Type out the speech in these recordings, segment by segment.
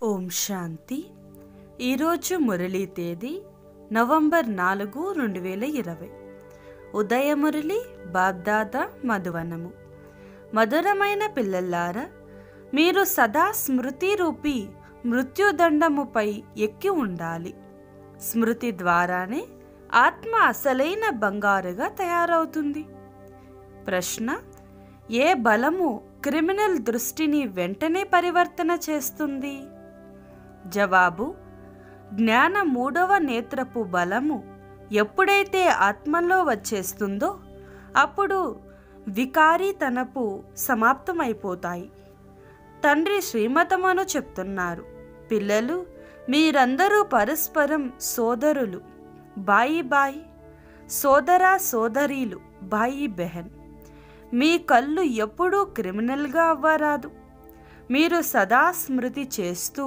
ఓం శాంతి ఈరోజు మురళీ తేదీ నవంబర్ నాలుగు రెండు వేల ఇరవై ఉదయ మురళి బాబ్దాదా మధువనము మధురమైన పిల్లల్లారా మీరు సదా స్మృతి రూపి మృత్యుదండముపై ఎక్కి ఉండాలి స్మృతి ద్వారానే ఆత్మ అసలైన బంగారుగా తయారవుతుంది ప్రశ్న ఏ బలము క్రిమినల్ దృష్టిని వెంటనే పరివర్తన చేస్తుంది జవాబు జ్ఞాన మూడవ నేత్రపు బలము ఎప్పుడైతే ఆత్మలో వచ్చేస్తుందో అప్పుడు వికారీతనపు సమాప్తమైపోతాయి తండ్రి శ్రీమతమను చెప్తున్నారు పిల్లలు మీరందరూ పరస్పరం సోదరులు బాయి బాయి సోదరా సోదరీలు బాయి బెహన్ మీ కళ్ళు ఎప్పుడూ క్రిమినల్గా అవ్వరాదు మీరు సదా స్మృతి చేస్తూ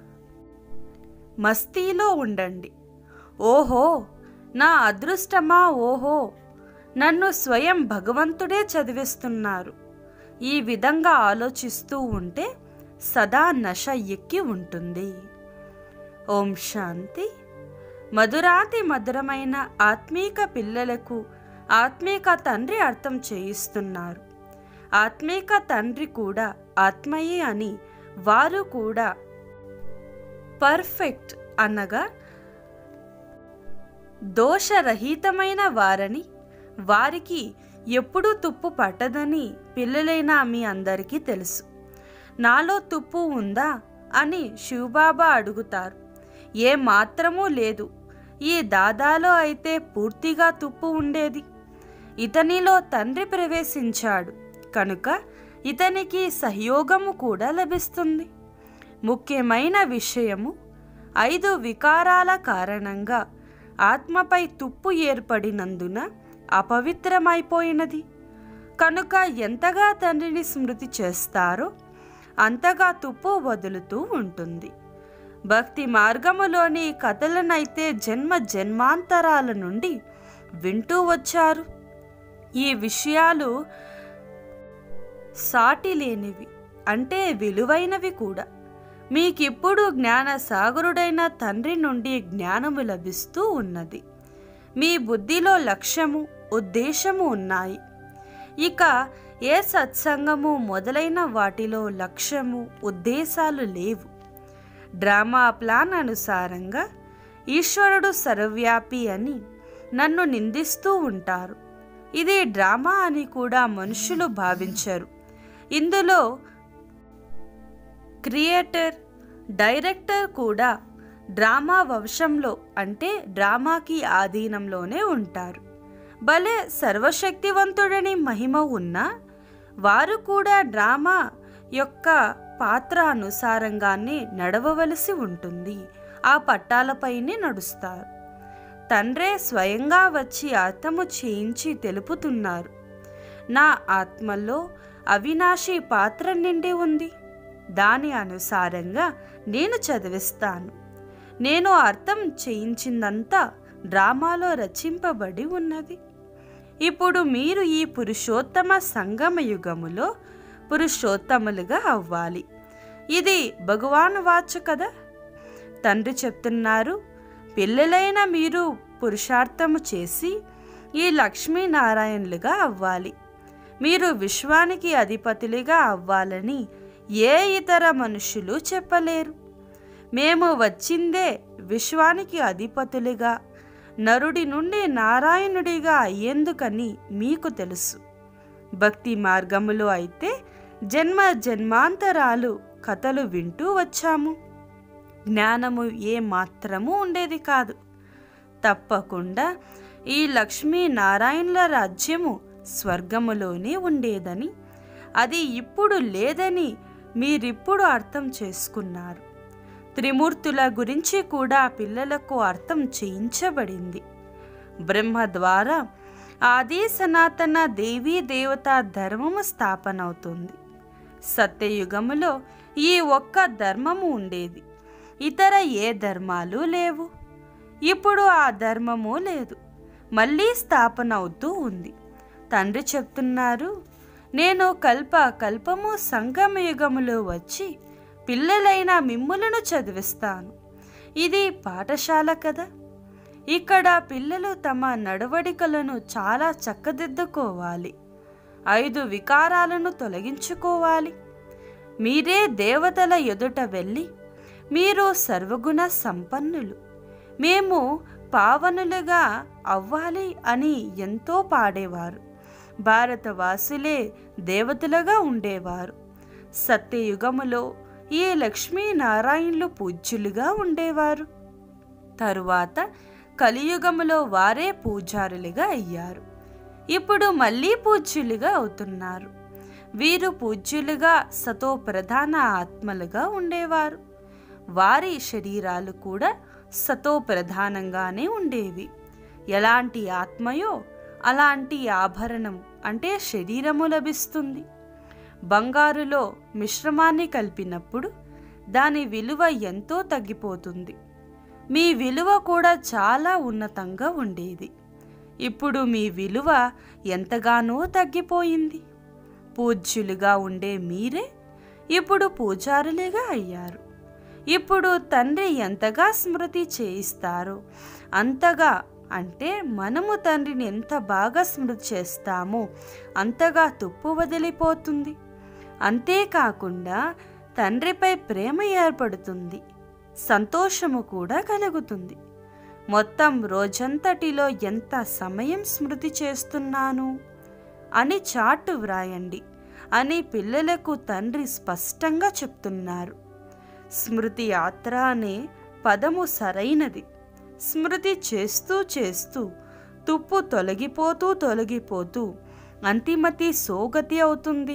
మస్తీలో ఉండండి ఓహో నా అదృష్టమా ఓహో నన్ను స్వయం భగవంతుడే చదివిస్తున్నారు ఈ విధంగా ఆలోచిస్తూ ఉంటే సదా నశ ఎక్కి ఉంటుంది ఓం శాంతి మధురాతి మధురమైన ఆత్మీక పిల్లలకు ఆత్మీక తండ్రి అర్థం చేయిస్తున్నారు ఆత్మీక తండ్రి కూడా ఆత్మయే అని వారు కూడా పర్ఫెక్ట్ అనగా దోషరహితమైన వారని వారికి ఎప్పుడూ తుప్పు పట్టదని పిల్లలైన మీ అందరికీ తెలుసు నాలో తుప్పు ఉందా అని శివబాబా అడుగుతారు ఏ మాత్రమూ లేదు ఈ దాదాలో అయితే పూర్తిగా తుప్పు ఉండేది ఇతనిలో తండ్రి ప్రవేశించాడు కనుక ఇతనికి సహయోగము కూడా లభిస్తుంది ముఖ్యమైన విషయము ఐదు వికారాల కారణంగా ఆత్మపై తుప్పు ఏర్పడినందున అపవిత్రమైపోయినది కనుక ఎంతగా తండ్రిని స్మృతి చేస్తారో అంతగా తుప్పు వదులుతూ ఉంటుంది భక్తి మార్గములోని కథలనైతే జన్మ జన్మాంతరాల నుండి వింటూ వచ్చారు ఈ విషయాలు సాటి లేనివి అంటే విలువైనవి కూడా మీకిప్పుడు జ్ఞాన సాగరుడైన తండ్రి నుండి జ్ఞానము లభిస్తూ ఉన్నది మీ బుద్ధిలో లక్ష్యము ఉద్దేశము ఉన్నాయి ఇక ఏ సత్సంగము మొదలైన వాటిలో లక్ష్యము ఉద్దేశాలు లేవు డ్రామా ప్లాన్ అనుసారంగా ఈశ్వరుడు సర్వవ్యాపి అని నన్ను నిందిస్తూ ఉంటారు ఇది డ్రామా అని కూడా మనుషులు భావించరు ఇందులో క్రియేటర్ డైరెక్టర్ కూడా డ్రామా వంశంలో అంటే డ్రామాకి ఆధీనంలోనే ఉంటారు భలే సర్వశక్తివంతుడని మహిమ ఉన్నా వారు కూడా డ్రామా యొక్క పాత్ర అనుసారంగానే నడవవలసి ఉంటుంది ఆ పట్టాలపైనే నడుస్తారు తండ్రే స్వయంగా వచ్చి అర్థము చేయించి తెలుపుతున్నారు నా ఆత్మలో అవినాశి పాత్ర నిండి ఉంది దాని అనుసారంగా నేను చదివిస్తాను నేను అర్థం చేయించిందంతా డ్రామాలో రచింపబడి ఉన్నది ఇప్పుడు మీరు ఈ పురుషోత్తమ సంగమ యుగములో పురుషోత్తములుగా అవ్వాలి ఇది భగవాన్ వాచ్ కదా తండ్రి చెప్తున్నారు పిల్లలైన మీరు పురుషార్థము చేసి ఈ లక్ష్మీనారాయణులుగా అవ్వాలి మీరు విశ్వానికి అధిపతులుగా అవ్వాలని ఏ ఇతర మనుషులు చెప్పలేరు మేము వచ్చిందే విశ్వానికి అధిపతులుగా నరుడి నుండి నారాయణుడిగా అయ్యేందుకని మీకు తెలుసు భక్తి మార్గములో అయితే జన్మ జన్మాంతరాలు కథలు వింటూ వచ్చాము జ్ఞానము ఏ మాత్రము ఉండేది కాదు తప్పకుండా ఈ లక్ష్మీ నారాయణుల రాజ్యము స్వర్గములోనే ఉండేదని అది ఇప్పుడు లేదని మీరిప్పుడు అర్థం చేసుకున్నారు త్రిమూర్తుల గురించి కూడా పిల్లలకు అర్థం చేయించబడింది బ్రహ్మ ద్వారా ఆది సనాతన దేవీ దేవత ధర్మము స్థాపన అవుతుంది సత్యయుగములో ఈ ఒక్క ధర్మము ఉండేది ఇతర ఏ ధర్మాలు లేవు ఇప్పుడు ఆ ధర్మము లేదు మళ్ళీ స్థాపన అవుతూ ఉంది తండ్రి చెప్తున్నారు నేను కల్ప కల్పము సంగమయుగములో వచ్చి పిల్లలైన మిమ్ములను చదివిస్తాను ఇది పాఠశాల కదా ఇక్కడ పిల్లలు తమ నడవడికలను చాలా చక్కదిద్దుకోవాలి ఐదు వికారాలను తొలగించుకోవాలి మీరే దేవతల ఎదుట వెళ్ళి మీరు సర్వగుణ సంపన్నులు మేము పావనులుగా అవ్వాలి అని ఎంతో పాడేవారు భారతవాసులే దేవతలుగా ఉండేవారు సత్యయుగములో ఈ లక్ష్మీనారాయణులు పూజ్యులుగా ఉండేవారు తరువాత కలియుగములో వారే పూజారులుగా అయ్యారు ఇప్పుడు మళ్ళీ పూజ్యులుగా అవుతున్నారు వీరు పూజ్యులుగా సతో ప్రధాన ఆత్మలుగా ఉండేవారు వారి శరీరాలు కూడా సతో ప్రధానంగానే ఉండేవి ఎలాంటి ఆత్మయో అలాంటి ఆభరణం అంటే శరీరము లభిస్తుంది బంగారులో మిశ్రమాన్ని కలిపినప్పుడు దాని విలువ ఎంతో తగ్గిపోతుంది మీ విలువ కూడా చాలా ఉన్నతంగా ఉండేది ఇప్పుడు మీ విలువ ఎంతగానో తగ్గిపోయింది పూజ్యులుగా ఉండే మీరే ఇప్పుడు పూజారులుగా అయ్యారు ఇప్పుడు తండ్రి ఎంతగా స్మృతి చేయిస్తారో అంతగా అంటే మనము తండ్రిని ఎంత బాగా స్మృతి చేస్తామో అంతగా తుప్పు వదిలిపోతుంది అంతేకాకుండా తండ్రిపై ప్రేమ ఏర్పడుతుంది సంతోషము కూడా కలుగుతుంది మొత్తం రోజంతటిలో ఎంత సమయం స్మృతి చేస్తున్నాను అని చాటు వ్రాయండి అని పిల్లలకు తండ్రి స్పష్టంగా చెప్తున్నారు స్మృతి యాత్ర అనే పదము సరైనది స్మృతి చేస్తూ చేస్తూ తుప్పు తొలగిపోతూ తొలగిపోతూ అంతిమతి సోగతి అవుతుంది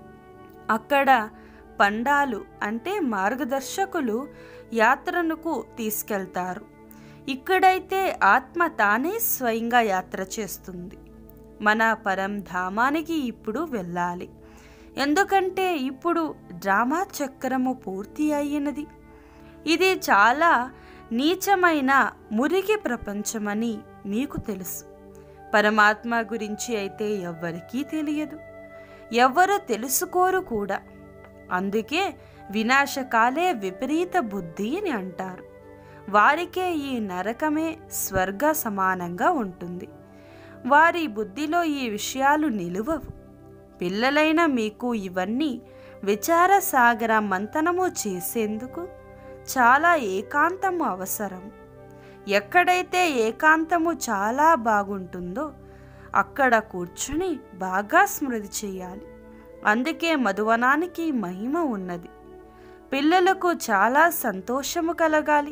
అక్కడ పండాలు అంటే మార్గదర్శకులు యాత్రనుకు తీసుకెళ్తారు ఇక్కడైతే ఆత్మ తానే స్వయంగా యాత్ర చేస్తుంది మన పరంధామానికి ఇప్పుడు వెళ్ళాలి ఎందుకంటే ఇప్పుడు డ్రామా చక్రము పూర్తి అయినది ఇది చాలా నీచమైన మురికి ప్రపంచమని మీకు తెలుసు పరమాత్మ గురించి అయితే ఎవ్వరికీ తెలియదు ఎవ్వరు తెలుసుకోరు కూడా అందుకే వినాశకాలే విపరీత బుద్ధి అని అంటారు వారికే ఈ నరకమే స్వర్గ సమానంగా ఉంటుంది వారి బుద్ధిలో ఈ విషయాలు నిలువవు పిల్లలైన మీకు ఇవన్నీ విచార సాగర మంతనము చేసేందుకు చాలా ఏకాంతము అవసరం ఎక్కడైతే ఏకాంతము చాలా బాగుంటుందో అక్కడ కూర్చుని బాగా స్మృతి చేయాలి అందుకే మధువనానికి మహిమ ఉన్నది పిల్లలకు చాలా సంతోషము కలగాలి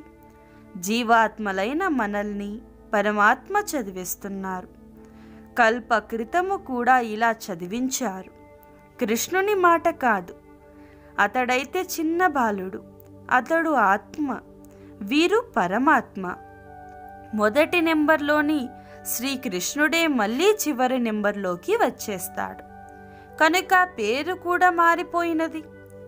జీవాత్మలైన మనల్ని పరమాత్మ చదివిస్తున్నారు కల్ప క్రితము కూడా ఇలా చదివించారు కృష్ణుని మాట కాదు అతడైతే చిన్న బాలుడు అతడు ఆత్మ వీరు పరమాత్మ మొదటి నెంబర్లోని శ్రీకృష్ణుడే మళ్ళీ చివరి నెంబర్లోకి వచ్చేస్తాడు కనుక పేరు కూడా మారిపోయినది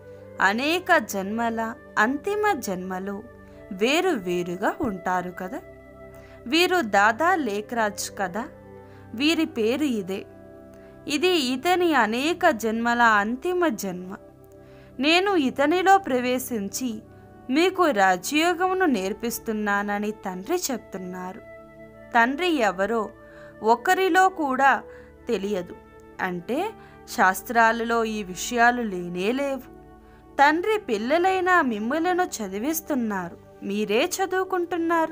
అనేక జన్మల అంతిమ జన్మలో వేరు వేరుగా ఉంటారు కదా వీరు దాదా లేఖరాజ్ కదా వీరి పేరు ఇదే ఇది ఇతని అనేక జన్మల అంతిమ జన్మ నేను ఇతనిలో ప్రవేశించి మీకు రాజయోగమును నేర్పిస్తున్నానని తండ్రి చెప్తున్నారు తండ్రి ఎవరో ఒకరిలో కూడా తెలియదు అంటే శాస్త్రాలలో ఈ విషయాలు లేనే లేవు తండ్రి పిల్లలైన మిమ్మలను చదివిస్తున్నారు మీరే చదువుకుంటున్నారు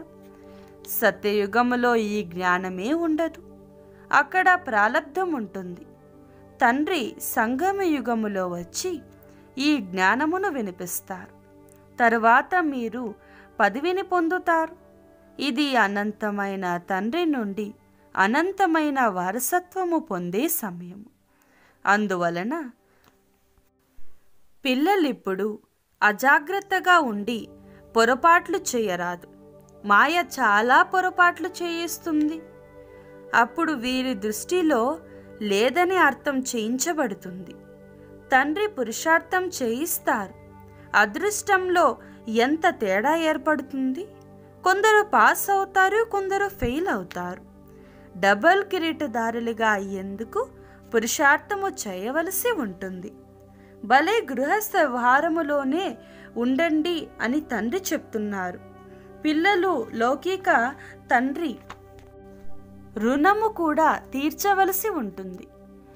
సత్యయుగములో ఈ జ్ఞానమే ఉండదు అక్కడ ప్రాలబ్ధం ఉంటుంది తండ్రి సంగమ యుగములో వచ్చి ఈ జ్ఞానమును వినిపిస్తారు తరువాత మీరు పదవిని పొందుతారు ఇది అనంతమైన తండ్రి నుండి అనంతమైన వారసత్వము పొందే సమయము అందువలన పిల్లలిప్పుడు అజాగ్రత్తగా ఉండి పొరపాట్లు చేయరాదు మాయ చాలా పొరపాట్లు చేయిస్తుంది అప్పుడు వీరి దృష్టిలో లేదని అర్థం చేయించబడుతుంది తండ్రి పురుషార్థం చేయిస్తారు అదృష్టంలో ఎంత తేడా ఏర్పడుతుంది కొందరు పాస్ అవుతారు కొందరు ఫెయిల్ అవుతారు డబల్ కిరీటదారులుగా అయ్యేందుకు పురుషార్థము చేయవలసి ఉంటుంది భలే గృహస్థ వ్యవహారములోనే ఉండండి అని తండ్రి చెప్తున్నారు పిల్లలు లౌకిక తండ్రి రుణము కూడా తీర్చవలసి ఉంటుంది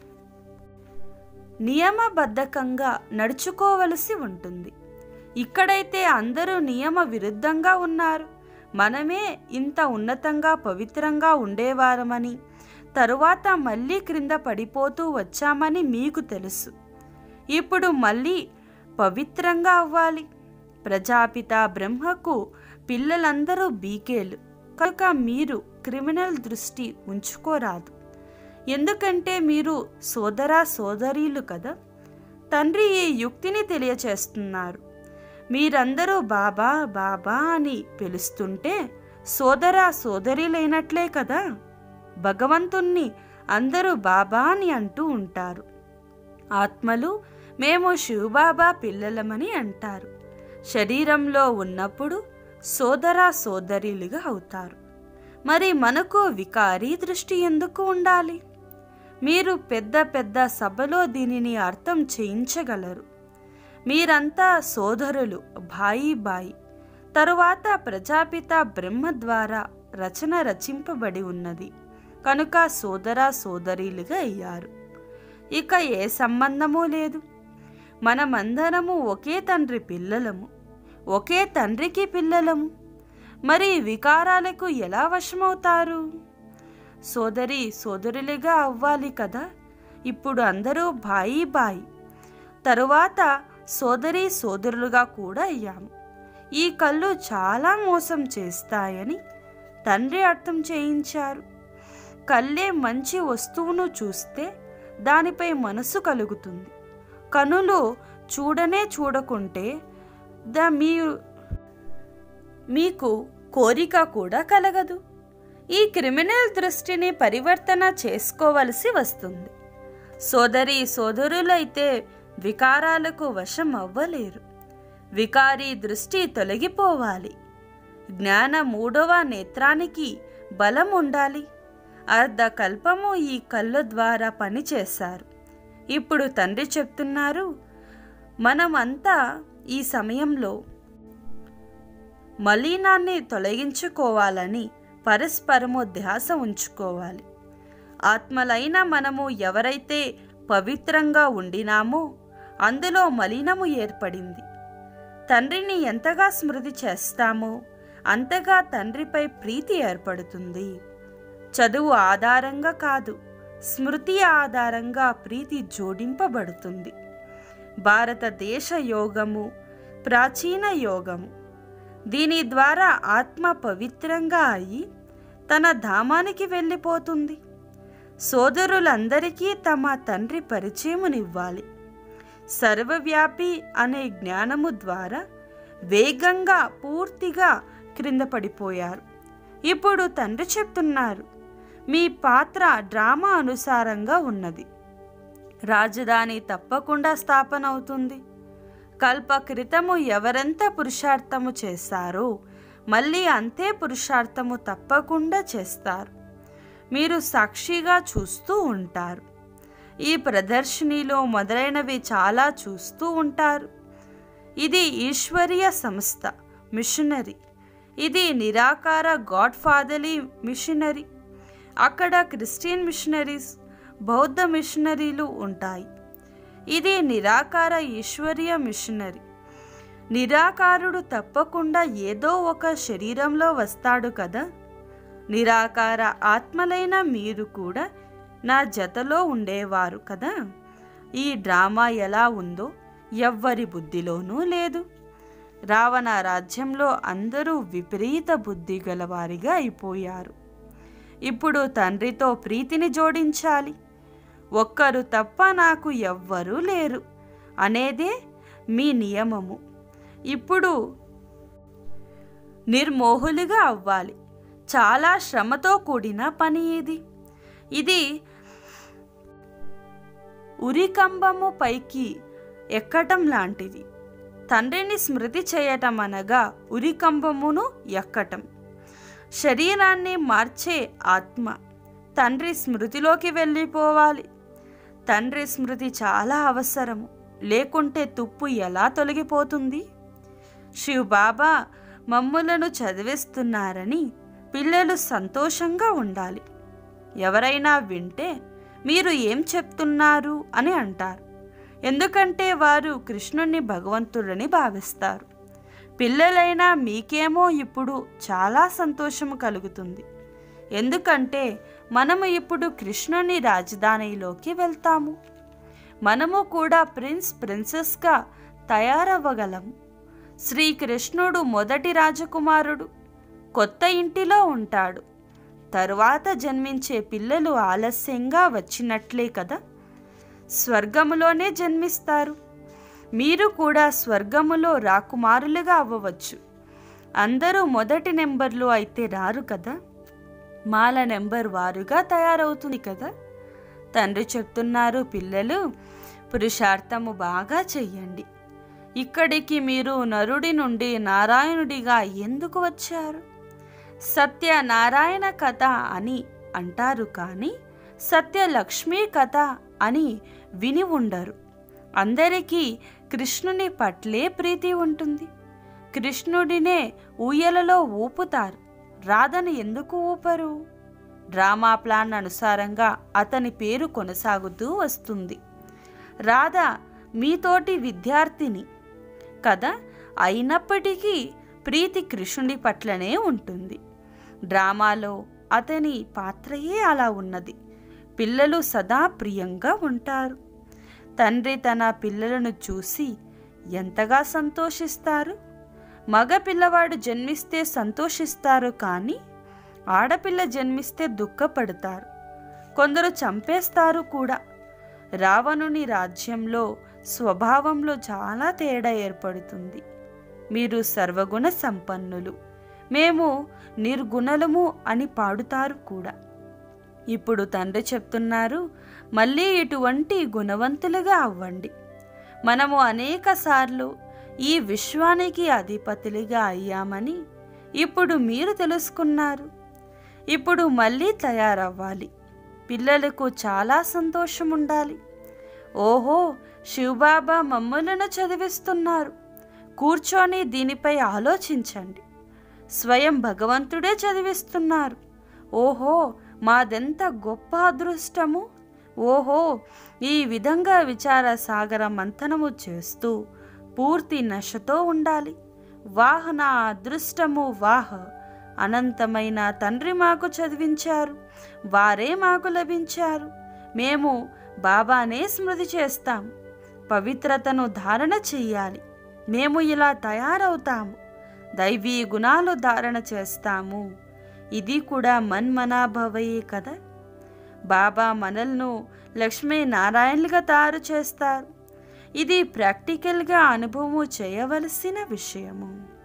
నియమబద్ధకంగా నడుచుకోవలసి ఉంటుంది ఇక్కడైతే అందరూ నియమ విరుద్ధంగా ఉన్నారు మనమే ఇంత ఉన్నతంగా పవిత్రంగా ఉండేవారమని తరువాత మళ్ళీ క్రింద పడిపోతూ వచ్చామని మీకు తెలుసు ఇప్పుడు మళ్ళీ పవిత్రంగా అవ్వాలి ప్రజాపిత బ్రహ్మకు పిల్లలందరూ బీకేలు కనుక మీరు క్రిమినల్ దృష్టి ఉంచుకోరాదు ఎందుకంటే మీరు సోదరా సోదరీలు కదా తండ్రి ఈ యుక్తిని తెలియచేస్తున్నారు మీరందరూ బాబా బాబా అని పిలుస్తుంటే సోదరా సోదరీలైనట్లే కదా భగవంతుణ్ణి అందరూ బాబా అని అంటూ ఉంటారు ఆత్మలు మేము శివబాబా పిల్లలమని అంటారు శరీరంలో ఉన్నప్పుడు సోదరా సోదరీలుగా అవుతారు మరి మనకు వికారీ దృష్టి ఎందుకు ఉండాలి మీరు పెద్ద పెద్ద సభలో దీనిని అర్థం చేయించగలరు మీరంతా సోదరులు భాయి బాయి తరువాత ప్రజాపిత బ్రహ్మ ద్వారా రచన రచింపబడి ఉన్నది కనుక సోదరా సోదరీలుగా అయ్యారు ఇక ఏ సంబంధమూ లేదు మనమందరము ఒకే తండ్రి పిల్లలము ఒకే తండ్రికి పిల్లలము మరి వికారాలకు ఎలా వశమవుతారు సోదరి సోదరులుగా అవ్వాలి కదా ఇప్పుడు అందరూ బాయి బాయి తరువాత సోదరి సోదరులుగా కూడా అయ్యాము ఈ కళ్ళు చాలా మోసం చేస్తాయని తండ్రి అర్థం చేయించారు కళ్ళే మంచి వస్తువును చూస్తే దానిపై మనసు కలుగుతుంది కనులు చూడనే చూడకుంటే ద మీరు మీకు కోరిక కూడా కలగదు ఈ క్రిమినల్ దృష్టిని పరివర్తన చేసుకోవలసి వస్తుంది సోదరి సోదరులైతే వికారాలకు వశం అవ్వలేరు వికారీ దృష్టి తొలగిపోవాలి జ్ఞాన మూడవ నేత్రానికి బలం ఉండాలి అర్ధకల్పము ఈ కళ్ళ ద్వారా పనిచేశారు ఇప్పుడు తండ్రి చెప్తున్నారు మనమంతా ఈ సమయంలో మలీనాన్ని తొలగించుకోవాలని పరస్పరము ధ్యాస ఉంచుకోవాలి ఆత్మలైన మనము ఎవరైతే పవిత్రంగా ఉండినామో అందులో మలినము ఏర్పడింది తండ్రిని ఎంతగా స్మృతి చేస్తామో అంతగా తండ్రిపై ప్రీతి ఏర్పడుతుంది చదువు ఆధారంగా కాదు స్మృతి ఆధారంగా ప్రీతి జోడింపబడుతుంది భారతదేశ యోగము ప్రాచీన యోగము దీని ద్వారా ఆత్మ పవిత్రంగా అయి తన ధామానికి వెళ్ళిపోతుంది సోదరులందరికీ తమ తండ్రి పరిచయమునివ్వాలి సర్వవ్యాపి అనే జ్ఞానము ద్వారా వేగంగా పూర్తిగా క్రింద పడిపోయారు ఇప్పుడు తండ్రి చెప్తున్నారు మీ పాత్ర డ్రామా అనుసారంగా ఉన్నది రాజధాని తప్పకుండా స్థాపన అవుతుంది కల్ప క్రితము ఎవరెంత పురుషార్థము చేస్తారో మళ్ళీ అంతే పురుషార్థము తప్పకుండా చేస్తారు మీరు సాక్షిగా చూస్తూ ఉంటారు ఈ ప్రదర్శనలో మొదలైనవి చాలా చూస్తూ ఉంటారు ఇది ఈశ్వరీయ సంస్థ మిషనరీ ఇది నిరాకార గాడ్ ఫాదర్లీ మిషనరీ అక్కడ క్రిస్టియన్ మిషనరీస్ బౌద్ధ మిషనరీలు ఉంటాయి ఇది నిరాకార ఈశ్వరీయ మిషనరీ నిరాకారుడు తప్పకుండా ఏదో ఒక శరీరంలో వస్తాడు కదా నిరాకార ఆత్మలైన మీరు కూడా నా జతలో ఉండేవారు కదా ఈ డ్రామా ఎలా ఉందో ఎవ్వరి బుద్ధిలోనూ లేదు రావణ రాజ్యంలో అందరూ విపరీత బుద్ధి గలవారిగా అయిపోయారు ఇప్పుడు తండ్రితో ప్రీతిని జోడించాలి ఒక్కరు తప్ప నాకు ఎవ్వరూ లేరు అనేదే మీ నియమము ఇప్పుడు నిర్మోహులుగా అవ్వాలి చాలా శ్రమతో కూడిన పని ఇది ఇది ఉరికంబము పైకి ఎక్కటం లాంటిది తండ్రిని స్మృతి చేయటం అనగా ఉరికంబమును ఎక్కటం శరీరాన్ని మార్చే ఆత్మ తండ్రి స్మృతిలోకి వెళ్ళిపోవాలి తండ్రి స్మృతి చాలా అవసరము లేకుంటే తుప్పు ఎలా తొలగిపోతుంది శివబాబా మమ్ములను చదివిస్తున్నారని పిల్లలు సంతోషంగా ఉండాలి ఎవరైనా వింటే మీరు ఏం చెప్తున్నారు అని అంటారు ఎందుకంటే వారు కృష్ణుణ్ణి భగవంతుడని భావిస్తారు పిల్లలైనా మీకేమో ఇప్పుడు చాలా సంతోషం కలుగుతుంది ఎందుకంటే మనము ఇప్పుడు కృష్ణుని రాజధానిలోకి వెళ్తాము మనము కూడా ప్రిన్స్ ప్రిన్సెస్గా తయారవ్వగలము శ్రీకృష్ణుడు మొదటి రాజకుమారుడు కొత్త ఇంటిలో ఉంటాడు తరువాత జన్మించే పిల్లలు ఆలస్యంగా వచ్చినట్లే కదా స్వర్గములోనే జన్మిస్తారు మీరు కూడా స్వర్గములో రాకుమారులుగా అవ్వవచ్చు అందరూ మొదటి నెంబర్లు అయితే రారు కదా మాల నెంబర్ వారుగా తయారవుతుంది కదా తండ్రి చెప్తున్నారు పిల్లలు పురుషార్థము బాగా చెయ్యండి ఇక్కడికి మీరు నరుడి నుండి నారాయణుడిగా ఎందుకు వచ్చారు సత్య నారాయణ కథ అని అంటారు కానీ సత్యలక్ష్మి కథ అని విని ఉండరు అందరికీ కృష్ణుని పట్లే ప్రీతి ఉంటుంది కృష్ణుడినే ఊయలలో ఊపుతారు రాధను ఎందుకు ఊపరు డ్రామా ప్లాన్ అనుసారంగా అతని పేరు కొనసాగుతూ వస్తుంది రాధ మీతోటి విద్యార్థిని కదా అయినప్పటికీ ప్రీతి కృష్ణుడి పట్లనే ఉంటుంది డ్రామాలో అతని పాత్రయే అలా ఉన్నది పిల్లలు సదా ప్రియంగా ఉంటారు తండ్రి తన పిల్లలను చూసి ఎంతగా సంతోషిస్తారు మగ పిల్లవాడు జన్మిస్తే సంతోషిస్తారు కానీ ఆడపిల్ల జన్మిస్తే దుఃఖపడతారు కొందరు చంపేస్తారు కూడా రావణుని రాజ్యంలో స్వభావంలో చాలా తేడా ఏర్పడుతుంది మీరు సర్వగుణ సంపన్నులు మేము నిర్గుణలము అని పాడుతారు కూడా ఇప్పుడు తండ్రి చెప్తున్నారు మళ్ళీ ఇటువంటి గుణవంతులుగా అవ్వండి మనము అనేక సార్లు ఈ విశ్వానికి అధిపతులుగా అయ్యామని ఇప్పుడు మీరు తెలుసుకున్నారు ఇప్పుడు మళ్ళీ తయారవ్వాలి పిల్లలకు చాలా సంతోషం ఉండాలి ఓహో శివబాబా మమ్మలను చదివిస్తున్నారు కూర్చొని దీనిపై ఆలోచించండి స్వయం భగవంతుడే చదివిస్తున్నారు ఓహో మాదెంత గొప్ప అదృష్టము ఓహో ఈ విధంగా విచార సాగర మంథనము చేస్తూ పూర్తి నశతో ఉండాలి వాహ నా అదృష్టము వాహ అనంతమైన తండ్రి మాకు చదివించారు వారే మాకు లభించారు మేము బాబానే స్మృతి చేస్తాం పవిత్రతను ధారణ చెయ్యాలి మేము ఇలా తయారవుతాము దైవీ గుణాలు ధారణ చేస్తాము ఇది కూడా మన్మనాభవయే కదా బాబా మనల్ను లక్ష్మీ నారాయణులుగా తయారు చేస్తారు ఇది ప్రాక్టికల్గా అనుభవం చేయవలసిన విషయము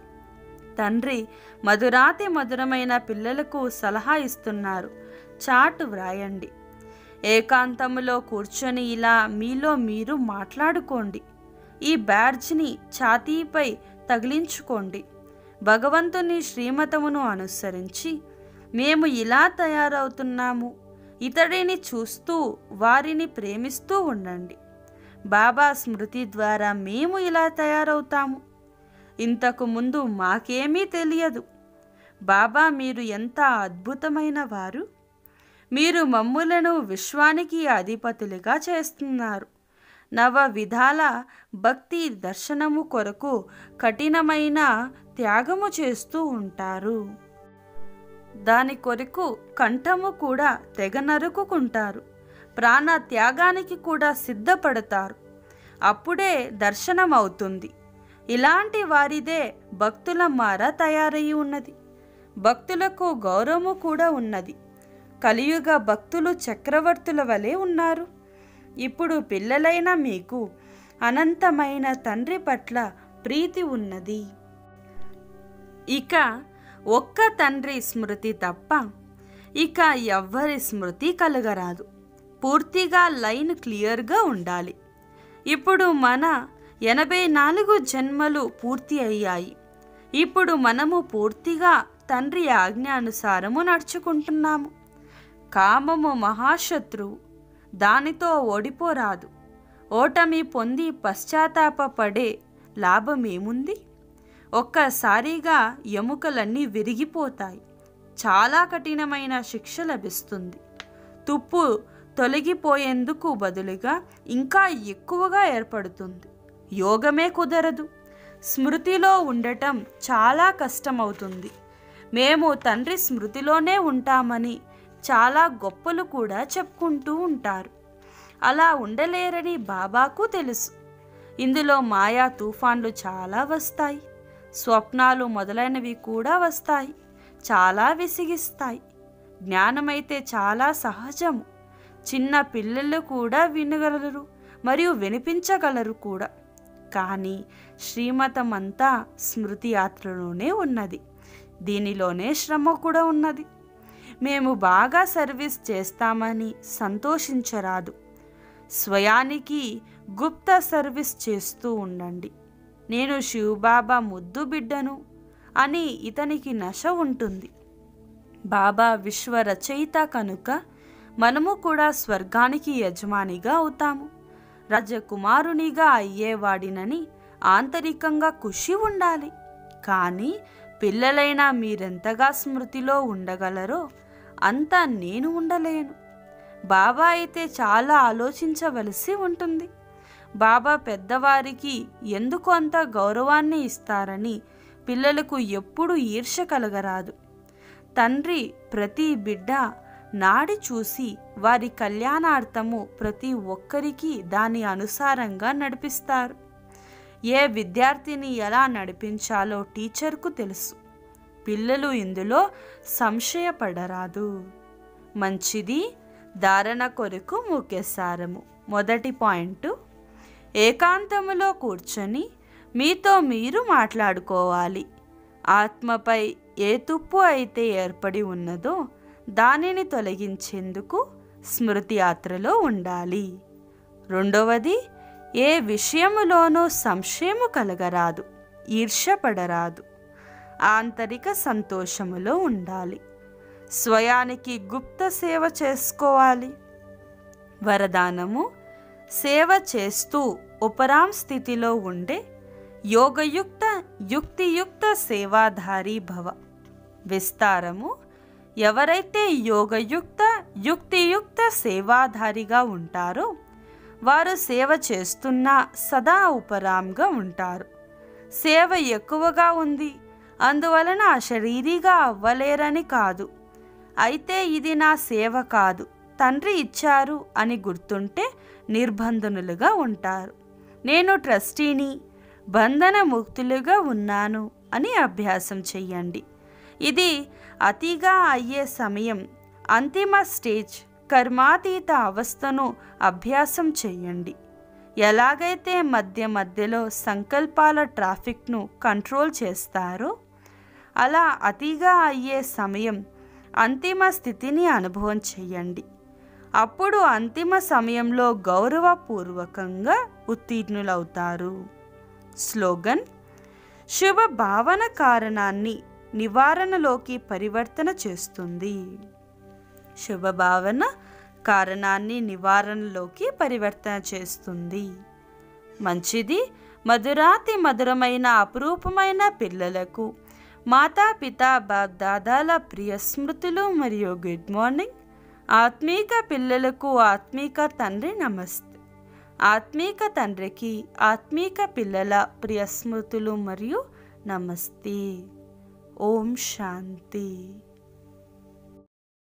తండ్రి మధురాతి మధురమైన పిల్లలకు సలహా ఇస్తున్నారు చాటు వ్రాయండి ఏకాంతములో కూర్చొని ఇలా మీలో మీరు మాట్లాడుకోండి ఈ బ్యాడ్జ్ని ఛాతీపై తగిలించుకోండి భగవంతుని శ్రీమతమును అనుసరించి మేము ఇలా తయారవుతున్నాము ఇతడిని చూస్తూ వారిని ప్రేమిస్తూ ఉండండి బాబా స్మృతి ద్వారా మేము ఇలా తయారవుతాము ఇంతకు ముందు మాకేమీ తెలియదు బాబా మీరు ఎంత అద్భుతమైన వారు మీరు మమ్ములను విశ్వానికి అధిపతులుగా చేస్తున్నారు నవ విధాల భక్తి దర్శనము కొరకు కఠినమైన త్యాగము చేస్తూ ఉంటారు దాని కొరకు కంఠము కూడా తెగ నరుకుకుంటారు ప్రాణ త్యాగానికి కూడా సిద్ధపడతారు అప్పుడే దర్శనం అవుతుంది ఇలాంటి వారిదే భక్తుల మార తయారయి ఉన్నది భక్తులకు గౌరవము కూడా ఉన్నది కలియుగ భక్తులు చక్రవర్తుల వలె ఉన్నారు ఇప్పుడు పిల్లలైన మీకు అనంతమైన తండ్రి పట్ల ప్రీతి ఉన్నది ఇక ఒక్క తండ్రి స్మృతి తప్ప ఇక ఎవ్వరి స్మృతి కలగరాదు పూర్తిగా లైన్ క్లియర్గా ఉండాలి ఇప్పుడు మన ఎనభై నాలుగు జన్మలు పూర్తి అయ్యాయి ఇప్పుడు మనము పూర్తిగా తండ్రి ఆజ్ఞానుసారము నడుచుకుంటున్నాము కామము మహాశత్రువు దానితో ఓడిపోరాదు ఓటమి పొంది పశ్చాత్తాపపడే లాభమేముంది ఒక్కసారిగా ఎముకలన్నీ విరిగిపోతాయి చాలా కఠినమైన శిక్ష లభిస్తుంది తుప్పు తొలగిపోయేందుకు బదులుగా ఇంకా ఎక్కువగా ఏర్పడుతుంది యోగమే కుదరదు స్మృతిలో ఉండటం చాలా కష్టమవుతుంది మేము తండ్రి స్మృతిలోనే ఉంటామని చాలా గొప్పలు కూడా చెప్పుకుంటూ ఉంటారు అలా ఉండలేరని బాబాకు తెలుసు ఇందులో మాయా తుఫాన్లు చాలా వస్తాయి స్వప్నాలు మొదలైనవి కూడా వస్తాయి చాలా విసిగిస్తాయి జ్ఞానమైతే చాలా సహజము చిన్న పిల్లలు కూడా వినగలరు మరియు వినిపించగలరు కూడా కానీ శ్రీమతం అంతా స్మృతి యాత్రలోనే ఉన్నది దీనిలోనే శ్రమ కూడా ఉన్నది మేము బాగా సర్వీస్ చేస్తామని సంతోషించరాదు స్వయానికి గుప్త సర్వీస్ చేస్తూ ఉండండి నేను శివబాబా ముద్దు బిడ్డను అని ఇతనికి నశ ఉంటుంది బాబా విశ్వ రచయిత కనుక మనము కూడా స్వర్గానికి యజమానిగా అవుతాము రాజకుమారునిగా అయ్యేవాడినని ఆంతరికంగా ఖుషి ఉండాలి కానీ పిల్లలైనా మీరెంతగా స్మృతిలో ఉండగలరో అంతా నేను ఉండలేను బాబా అయితే చాలా ఆలోచించవలసి ఉంటుంది బాబా పెద్దవారికి ఎందుకు అంత గౌరవాన్ని ఇస్తారని పిల్లలకు ఎప్పుడు ఈర్ష కలగరాదు తండ్రి ప్రతి బిడ్డ నాడి చూసి వారి కళ్యాణార్థము ప్రతి ఒక్కరికి దాని అనుసారంగా నడిపిస్తారు ఏ విద్యార్థిని ఎలా నడిపించాలో టీచర్కు తెలుసు పిల్లలు ఇందులో సంశయపడరాదు మంచిది ధారణ కొరకు ముఖ్యసారము మొదటి పాయింట్ ఏకాంతములో కూర్చొని మీతో మీరు మాట్లాడుకోవాలి ఆత్మపై ఏ తుప్పు అయితే ఏర్పడి ఉన్నదో దానిని తొలగించేందుకు స్మృతి యాత్రలో ఉండాలి రెండవది ఏ విషయములోనూ సంశయము కలగరాదు ఈర్ష్యపడరాదు ఆంతరిక సంతోషములో ఉండాలి స్వయానికి గుప్త సేవ చేసుకోవాలి వరదానము సేవ చేస్తూ ఉపరాం స్థితిలో ఉండే యోగయుక్త యుక్తియుక్త సేవాధారి భవ విస్తారము ఎవరైతే యోగయుక్త యుక్తియుక్త సేవాధారిగా ఉంటారో వారు సేవ చేస్తున్నా సదా ఉపరాంగా ఉంటారు సేవ ఎక్కువగా ఉంది అందువలన శరీరీగా అవ్వలేరని కాదు అయితే ఇది నా సేవ కాదు తండ్రి ఇచ్చారు అని గుర్తుంటే నిర్బంధనులుగా ఉంటారు నేను ట్రస్టీని బంధన ముక్తులుగా ఉన్నాను అని అభ్యాసం చెయ్యండి ఇది అతిగా అయ్యే సమయం అంతిమ స్టేజ్ కర్మాతీత అవస్థను అభ్యాసం చెయ్యండి ఎలాగైతే మధ్య మధ్యలో సంకల్పాల ట్రాఫిక్ను కంట్రోల్ చేస్తారో అలా అతిగా అయ్యే సమయం అంతిమ స్థితిని అనుభవం చెయ్యండి అప్పుడు అంతిమ సమయంలో గౌరవపూర్వకంగా ఉత్తీర్ణులవుతారు స్లోగన్ శుభ భావన కారణాన్ని నివారణలోకి పరివర్తన చేస్తుంది శుభభావన కారణాన్ని నివారణలోకి పరివర్తన చేస్తుంది మంచిది మధురాతి మధురమైన అపురూపమైన పిల్లలకు మాతాపిత బాప్ దాదాల ప్రియ స్మృతులు మరియు గుడ్ మార్నింగ్ ఆత్మీక పిల్లలకు ఆత్మీక తండ్రి నమస్తే ఆత్మీక తండ్రికి ఆత్మీక పిల్లల ప్రియ స్మృతులు మరియు నమస్తే ఓం శాంతి